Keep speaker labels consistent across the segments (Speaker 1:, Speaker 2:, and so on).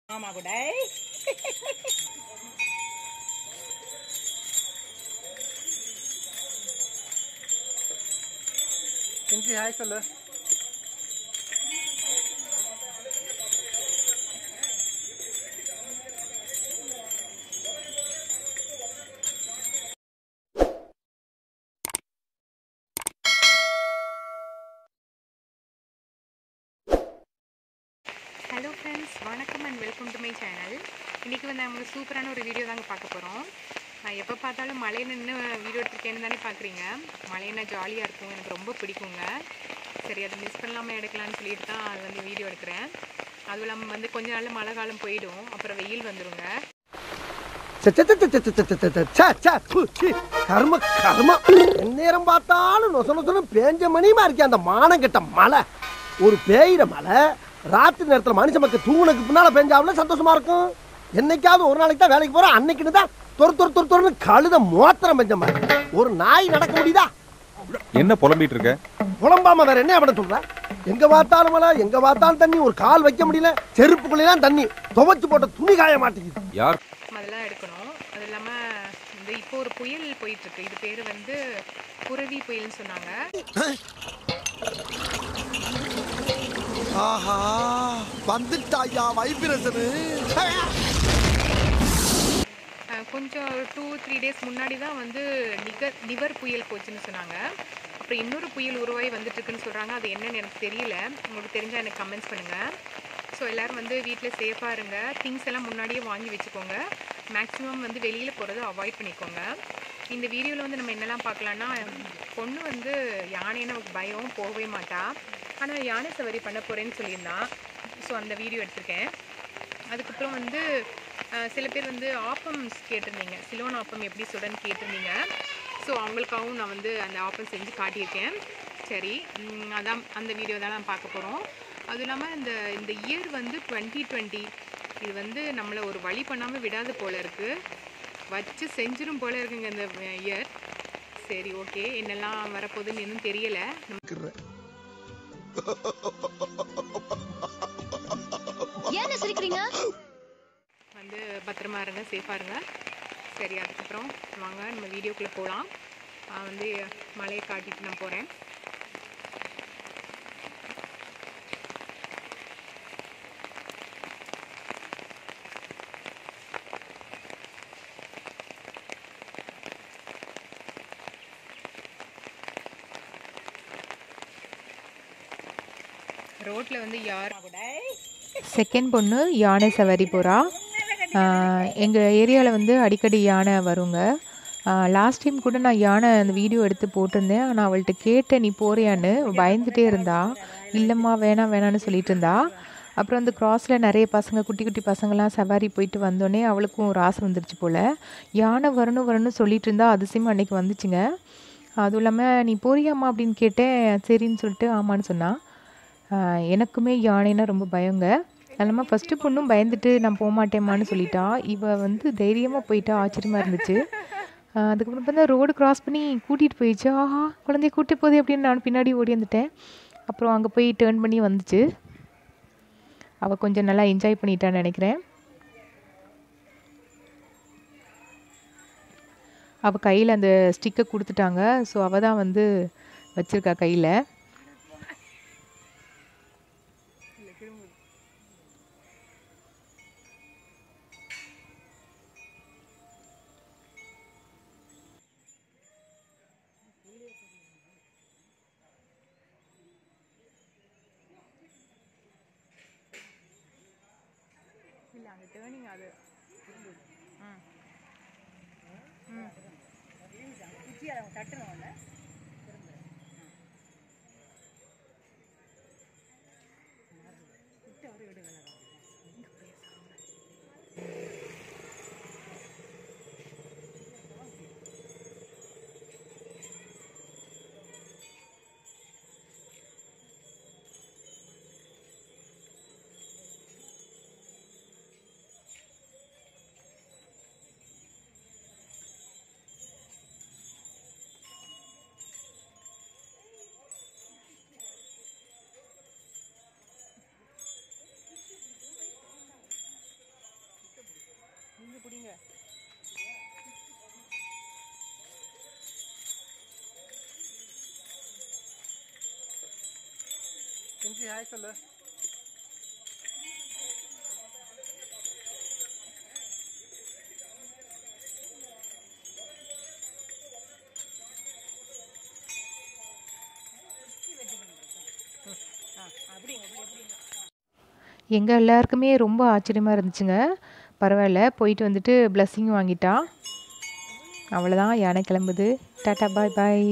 Speaker 1: ஆமா குடை
Speaker 2: கிஞ்சி ஹாய் சொல்லு
Speaker 3: ஹலோ ஃப்ரெண்ட்ஸ் வணக்கம் and welcome to my channel இன்றைக்கி வந்து நம்ம சூப்பரான ஒரு வீடியோ தாங்க பார்க்க போகிறோம் நான் எப்போ பார்த்தாலும் மழையை நின்று வீடியோ எடுத்துருக்கேன்னு தானே பார்க்குறீங்க மழைனா ஜாலியாக இருக்கும் எனக்கு ரொம்ப பிடிக்குங்க சரி அதை மிஸ் பண்ணாமல் எடுக்கலாம்னு சொல்லிட்டு தான் அது வந்து வீடியோ எடுக்கிறேன் அதுவும் இல்லாமல் வந்து கொஞ்ச நாளில் மழை காலம் போயிடும் அப்புறம் வெயில் வந்துருங்க
Speaker 2: ச்சே, ச்சே, ச்சே, ச்சே, ச்சே, ச்சே, ச்சே, ச்சே, ச்சே, ச்சே, ப்பு, சீ, கர்ம கர்ம எந்நேரம் பார்த்தாலும் நொச நொசனு பேஞ்ச மணியுமா இருக்கே அந்த மானம் கெட்ட மழை ஒரு பேயிற மழை ராத்திரி நேரத்துல மனுஷ மக்கள் தூங்குனதுக்கு பின்னால பெஞ்சாவில சந்தோஷமா இருக்கும் என்னைக்காவது ஒரு நாளைக்கு தான் வேலைக்கு போறோம் அன்னைக்குன்னு தான் தொறு தொறு தொறு தொறுன்னு கழுத மோத்திரம் பெஞ்ச மாதிரி ஒரு நாய் நடக்க முடியுதா
Speaker 4: என்ன புலம்பிட்டு இருக்க
Speaker 2: புலம்பாம வேற என்ன பண்ண சொல்ற எங்க பார்த்தாலும் மழை எங்க பார்த்தாலும் தண்ணி ஒரு கால் வைக்க முடியல செருப்புக்குள்ளேலாம் தண்ணி துவைச்சு போட்ட துணி காய மாட்டேங்குது
Speaker 4: யார்
Speaker 3: அதெல்லாம் எடுக்கணும் அது இல்லாமல் இந்த இப்போ ஒரு புயல் போயிட்டுருக்கு இது பேர் வந்து புரவி புயல்னு சொன்னாங்க
Speaker 2: ஆஹா வந்துட்டாயா வைப்ரேஷனு
Speaker 3: அஹ் கொஞ்சம் டூ த்ரீ டேஸ் முன்னாடி தான் வந்து நிகர் நிவர் புயல் போச்சுன்னு சொன்னாங்க அப்புறம் இன்னொரு புயல் உருவாகி வந்துட்டு இருக்குன்னு சொல்கிறாங்க அது என்னன்னு எனக்கு தெரியல உங்களுக்கு தெரிஞ்சால் எனக்கு கமெண்ட்ஸ் பண்ணுங்கள் ஸோ எல்லோரும் வந்து வீட்டில் சேஃபாக இருங்க திங்ஸ் எல்லாம் முன்னாடியே வாங்கி வச்சுக்கோங்க மேக்ஸிமம் வந்து வெளியில் போகிறத அவாய்ட் பண்ணிக்கோங்க இந்த வீடியோவில் வந்து நம்ம என்னெல்லாம் பார்க்கலான்னா பொண்ணு வந்து யானைன்னு அவளுக்கு பயம் போகவே மாட்டா ஆனால் யானை சவாரி பண்ண போகிறேன்னு சொல்லியிருந்தான் ஸோ அந்த வீடியோ எடுத்திருக்கேன் அதுக்கப்புறம் வந்து அஹ், சில பேர் வந்து ஆப்பம் கேட்டிருந்தீங்க சிலோன் ஆப்பம் எப்படி சுடன்னு கேட்டிருந்தீங்க ஸோ அவங்களுக்காகவும் நான் வந்து அந்த ஆப்பம் செஞ்சு காட்டியிருக்கேன் சரி ம், அதான் அந்த வீடியோ தான் நான் பார்க்க போகிறோம் அதுவும் இல்லாமல் இந்த இந்த இயர் வந்து டுவெண்ட்டி டுவெண்ட்டி இது வந்து நம்மளை ஒரு வழி பண்ணாமல் விடாது போல இருக்குது வச்சு செஞ்சிரும் போல இருக்குங்க இந்த இயர் சரி ஓகே என்னெல்லாம் வரப்போகுதுன்னு இன்னும் தெரியலை
Speaker 5: ஏன்னு சிரிக்கிறீங்க
Speaker 3: வந்து பத்திரமா இருங்க சேஃபாக இருங்க சரி அதுக்கப்புறம் வாங்க நம்ம வீடியோக்குள்ளே போகலாம் நான் வந்து மலையை காட்டிட்டு நான் போகிறேன் ரோட்டில் வந்து யார்
Speaker 1: குடை
Speaker 6: செகண்ட் பொண்ணு யானை சவாரி போகிறா எங்கள் ஏரியாவில் வந்து அடிக்கடி யானை வருங்க லாஸ்ட் டைம் கூட நான் யானை அந்த வீடியோ எடுத்து போட்டிருந்தேன் ஆனால் அவள்கிட்ட கேட்டேன் நீ போறியான்னு பயந்துட்டே இருந்தா இல்லைம்மா வேணாம் வேணான்னு சொல்லிட்டு இருந்தா அப்புறம் அந்த கிராஸில் நிறைய பசங்க குட்டி குட்டி பசங்கள்லாம் சவாரி போயிட்டு வந்தோடனே அவளுக்கும் ஒரு ஆசை வந்துருச்சு போல் யானை வரணும் வரணும்னு சொல்லிட்டு இருந்தா அதிசயமாக அன்னைக்கு வந்துச்சுங்க அதுவும் இல்லாமல் நீ போறியாம்மா அப்படின்னு கேட்டேன் சரின்னு சொல்லிட்டு ஆமான்னு சொன்னா ஆஹ் எனக்குமே யானைனா ரொம்ப பயங்க அதனால ஃபஸ்ட்டு பொண்ணும் பயந்துட்டு நான் போக மாட்டேம்மான்னு சொல்லிட்டா இவ வந்து தைரியமாக போயிட்டா ஆச்சரியமாக இருந்துச்சு ஆஹ் அதுக்கப்புறம் பார்த்தா ரோடு கிராஸ் பண்ணி கூட்டிகிட்டு போயிடுச்சு ஆஹா குழந்தைய கூட்டி போதே அப்படின்னு நான் பின்னாடி ஓடி வந்துட்டேன் அப்புறம் அங்கே போய் டேர்ன் பண்ணி வந்துச்சு அவள் கொஞ்சம் நல்லா என்ஜாய் பண்ணிட்டான்னு நினைக்கிறேன் அவள் கையில் அந்த ஸ்டிக்கை கொடுத்துட்டாங்க ஸோ அவள் தான் வந்து வச்சிருக்கா கையில்
Speaker 3: இல்லை அந்த டேர்னிங் அது ம்
Speaker 1: குச்சி அதை தட்டணும்ல
Speaker 6: எங்கள் எல்லாருக்குமே ரொம்ப ஆச்சரியமாக இருந்துச்சுங்க பரவாயில்ல போயிட்டு வந்துட்டு பிளஸ்ஸிங் வாங்கிட்டா அவ்வளோதான் யானை கிளம்புது tata bye bye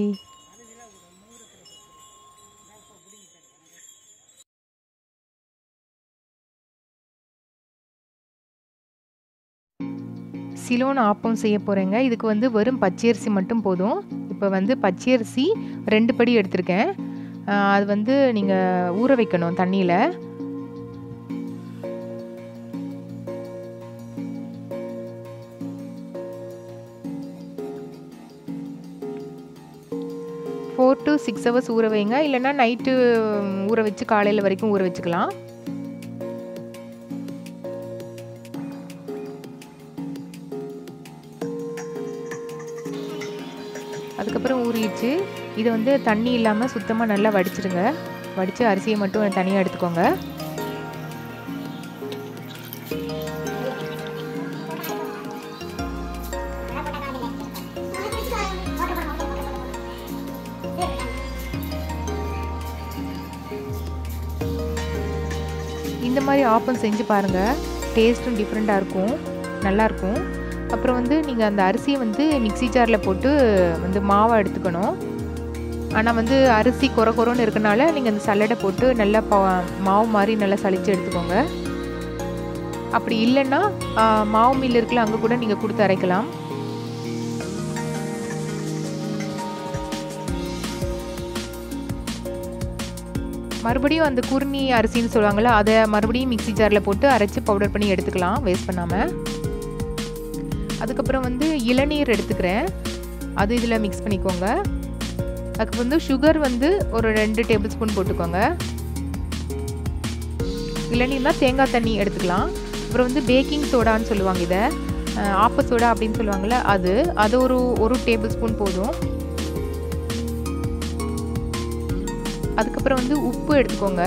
Speaker 6: Ceylon appam செய்ய போகிறேங்க இதுக்கு வந்து வெறும் பச்சரிசி மட்டும் போதும் இப்போ வந்து பச்சரிசி ரெண்டு படி எடுத்திருக்கேன் ஆஹ் அது வந்து நீங்கள் ஊற வைக்கணும் தண்ணியில் ஃபோர் டு சிக்ஸ் ஹவர்ஸ் ஊற வைங்க இல்லைன்னா நைட்டு ஊற வச்சு காலையில் வரைக்கும் ஊற வச்சுக்கலாம் அதுக்கப்புறம் ஊறிடுச்சு இதை வந்து தண்ணி இல்லாமல் சுத்தமாக நல்லா வடிச்சிடுங்க வடித்து அரிசியை மட்டும் தனியாக எடுத்துக்கோங்க இந்த மாதிரி ஆப்பம் செஞ்சு பாருங்கள் டேஸ்ட்டும் டிஃப்ரெண்ட்டாக இருக்கும் நல்லாயிருக்கும் அப்புறம் வந்து நீங்கள் அந்த அரிசியை வந்து மிக்ஸி ஜாரில் போட்டு வந்து மாவை எடுத்துக்கணும் ஆனால் வந்து அரிசி குறை குறைன்னு இருக்கனால நீங்கள் அந்த சல்லடை போட்டு நல்லா பா மாவு மாதிரி நல்லா சளிச்சு எடுத்துக்கோங்க அப்படி இல்லைன்னா ஆ, மாவு மில் இருக்குல்ல அங்கே கூட நீங்கள் கொடுத்து அரைக்கலாம் மறுபடியும் அந்த குருணி அரிசின்னு சொல்லுவாங்கள்ல அதை மறுபடியும் மிக்ஸி ஜாரில் போட்டு அரைச்சி பவுடர் பண்ணி எடுத்துக்கலாம் வேஸ்ட் பண்ணாமல் அதுக்கப்புறம் வந்து இளநீர் எடுத்துக்கிறேன் அது இதில் மிக்ஸ் பண்ணிக்கோங்க அதுக்கு வந்து சுகர் வந்து ஒரு ரெண்டு டேபிள் ஸ்பூன் போட்டுக்கோங்க இளநீர்னா தேங்காய் தண்ணி எடுத்துக்கலாம் அப்புறம் வந்து பேக்கிங் சோடான்னு சொல்லுவாங்க இதை அஹ், ஆப்ப சோடா அப்படின்னு சொல்லுவாங்கள்ல அது அது ஒரு ஒரு டேபிள் ஸ்பூன் போதும் அதுக்கப்புறம் வந்து உப்பு எடுத்துக்கோங்க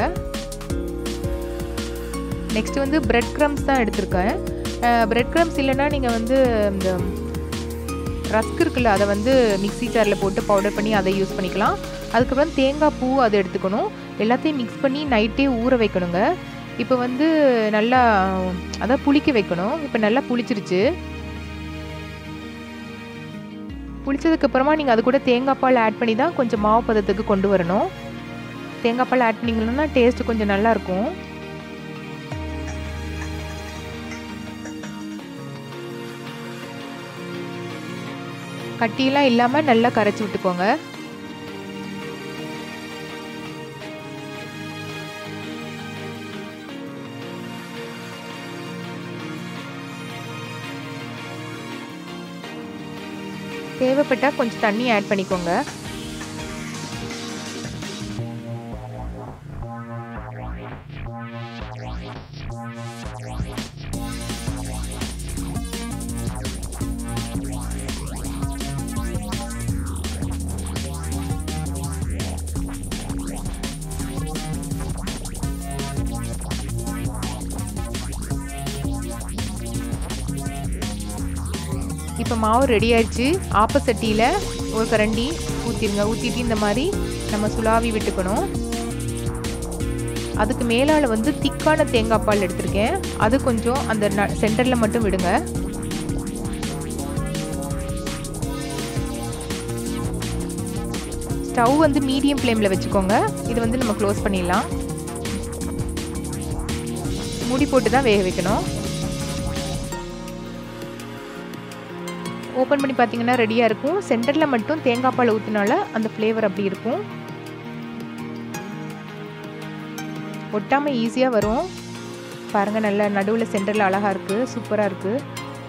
Speaker 6: நெக்ஸ்ட் வந்து பிரெட் க்ரம்ஸ் தான் எடுத்திருக்கேன் பிரெட் க்ரம்ஸ் இல்லைன்னா நீங்கள் வந்து இந்த ரஸ்க் இருக்குல்ல அதை வந்து மிக்ஸி ஜாரில் போட்டு பவுடர் பண்ணி அதை யூஸ் பண்ணிக்கலாம் அதுக்கப்புறம் தேங்காய் பூ அதை எடுத்துக்கணும் எல்லாத்தையும் மிக்ஸ் பண்ணி நைட்டே ஊற வைக்கணுங்க இப்போ வந்து நல்லா அதான் புளிக்க வைக்கணும் இப்போ நல்லா புளிச்சிருச்சு புளிச்சதுக்கப்புறமா நீங்கள் அது கூட தேங்காய் பால் ஆட் பண்ணி தான் கொஞ்சம் மாவு பதத்துக்கு கொண்டு வரணும் தேங்காய் பால் ஆட் பண்ணிங்கன்னா டேஸ்ட் கொஞ்சம் நல்லா இருக்கும் கட்டியெல்லாம் இல்லாமல் நல்லா கரைச்சி விட்டுக்கோங்க தேவைப்பட்டால் கொஞ்சம் தண்ணி ஆட் பண்ணிக்கோங்க இப்போ மாவு ரெடி ஆயிடுச்சு ஆப்பசட்டியில் ஒரு கரண்டி ஊற்றிடுங்க ஊற்றிட்டு இந்த மாதிரி நம்ம சுலாவி விட்டுக்கணும் அதுக்கு மேலால் வந்து திக்கான தேங்காய் பால் எடுத்திருக்கேன் அது கொஞ்சம் அந்த சென்டரில் மட்டும் விடுங்க ஸ்டவ் வந்து மீடியம் ஃப்ளேமில் வச்சுக்கோங்க இது வந்து நம்ம க்ளோஸ் பண்ணிடலாம் மூடி போட்டு தான் வேக வைக்கணும் ஓப்பன் பண்ணி பார்த்தீங்கன்னா ரெடியாக இருக்கும் சென்டரில் மட்டும் தேங்காய் பால் ஊற்றினால அந்த ஃப்ளேவர் அப்படி இருக்கும் ஒட்டாமல் ஈஸியாக வரும் பாருங்கள் நல்லா நடுவில் சென்டரில் அழகாக இருக்குது சூப்பராக இருக்குது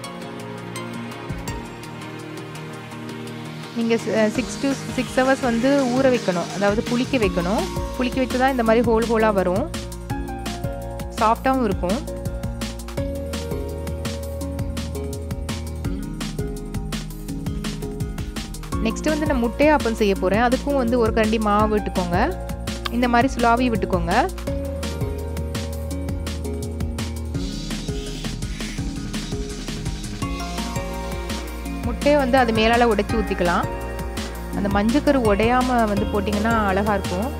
Speaker 6: நீங்கள் சிக்ஸ் டு சிக்ஸ் ஹவர்ஸ் வந்து ஊற வைக்கணும் அதாவது புளிக்க வைக்கணும் புளிக்க வச்சு தான் இந்த மாதிரி ஹோல் ஹோலாக வரும் சாஃப்டாகவும் இருக்கும் நெக்ஸ்ட் வந்து நான் முட்டையை அப்பம் செய்ய போகிறேன் அதுக்கும் வந்து ஒரு கரண்டி மாவு விட்டுக்கோங்க இந்த மாதிரி சுலாவி விட்டுக்கோங்க முட்டையை வந்து அது மேலால் உடைச்சி ஊற்றிக்கலாம் அந்த மஞ்சக்கரு உடையாமல் வந்து போட்டிங்கன்னா அழகாக இருக்கும்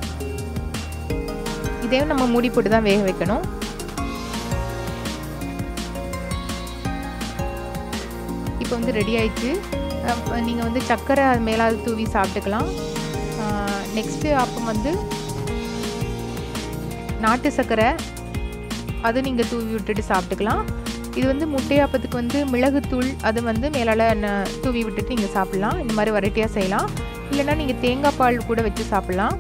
Speaker 6: இதையும் நம்ம மூடி போட்டு தான் வேக வைக்கணும் இப்போ வந்து ரெடி ஆயிடுச்சு நீங்கள் வந்து சர்க்கரை அது மேலாவது தூவி சாப்பிட்டுக்கலாம் நெக்ஸ்ட்டு அப்பம் வந்து நாட்டு சர்க்கரை அது நீங்கள் தூவி விட்டுட்டு சாப்பிட்டுக்கலாம் இது வந்து முட்டையாப்பத்துக்கு வந்து மிளகுத்தூள் அது வந்து மேலால் ந- தூவி விட்டுட்டு நீங்கள் சாப்பிட்லாம் இந்த மாதிரி வெரைட்டியாக செய்யலாம் இல்லைன்னா நீங்கள் தேங்காய் பால் கூட வச்சு சாப்பிட்லாம்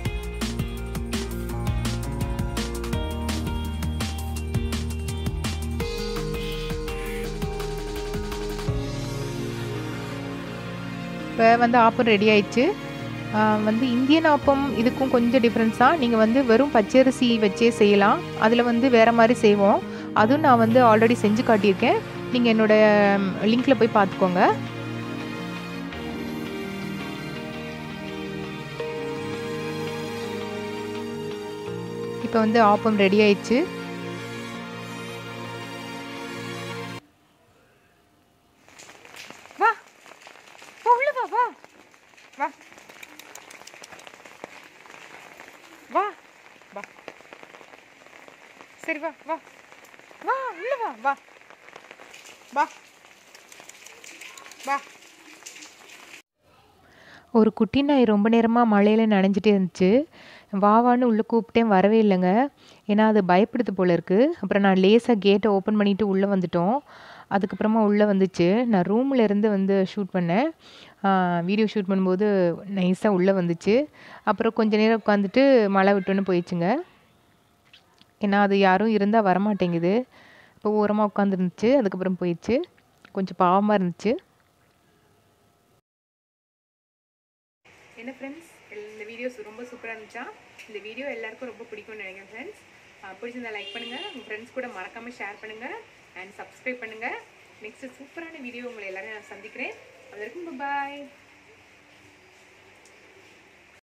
Speaker 6: இப்போ வந்து ஆப்பம் ரெடி ஆயிடுச்சு ஆஹ் வந்து இந்தியன் ஆப்பம் இதுக்கும் கொஞ்சம் டிஃப்ரென்ஸ் தான் நீங்கள் வந்து வெறும் பச்சரிசி வச்சே செய்யலாம் அதில் வந்து வேறு மாதிரி செய்வோம் அதுவும் நான் வந்து ஆல்ரெடி செஞ்சு காட்டியிருக்கேன் நீங்கள் என்னோட லிங்க்கில் போய் பார்த்துக்கோங்க இப்போ வந்து ஆப்பம் ரெடி ஆயிடுச்சு வா வா உள்ள வா வா வா வா வா சரி வா வா வா உள்ள வா வா வா வா ஒரு குட்டி நாய் ரொம்ப நேரமாக மழையில் நனைஞ்சிட்டே இருந்துச்சு வாவான்னு உள்ளே கூப்பிட்டேன் வரவே இல்லைங்க ஏன்னா அது பயப்படுது போல இருக்குது அப்புறம் நான் லேசாக கேட்டை ஓப்பன் பண்ணிவிட்டு உள்ளே வந்துட்டோம் அதுக்கப்புறமா உள்ளே வந்துச்சு நான் ரூமில் இருந்து வந்து ஷூட் பண்ணேன் வீடியோ ஷூட் பண்ணும்போது நைஸாக உள்ளே வந்துச்சு அப்புறம் கொஞ்ச நேரம் உட்காந்துட்டு மழை விட்டோன்னு போயிடுச்சுங்க ஏன்னா அது யாரும் இருந்தால் வரமாட்டேங்குது இப்போ ஓரமாக உட்காந்துருந்துச்சு அதுக்கப்புறம் போயிடுச்சு கொஞ்சம் பாவமாக இருந்துச்சு
Speaker 3: என்ன ஃப்ரெண்ட்ஸ் இந்த வீடியோஸ் ரொம்ப சூப்பராக இருந்துச்சா இந்த வீடியோ எல்லாருக்கும் ரொம்ப பிடிக்கும்னு நினைக்கிறேன் ஃப்ரெண்ட்ஸ் பிடிச்சிருந்தா லைக் பண்ணுங்கள் உங்கள் ஃப்ரெண்ட்ஸ் கூட மறக்காமல் ஷேர் பண்ணுங்கள் அண்ட் சப்ஸ்கிரைப் பண்ணுங்கள் நெக்ஸ்ட் சூப்பரான வீடியோ உங்களை எல்லாரும் நான் சந்திக்கிறேன் அது வரைக்கும் பாய்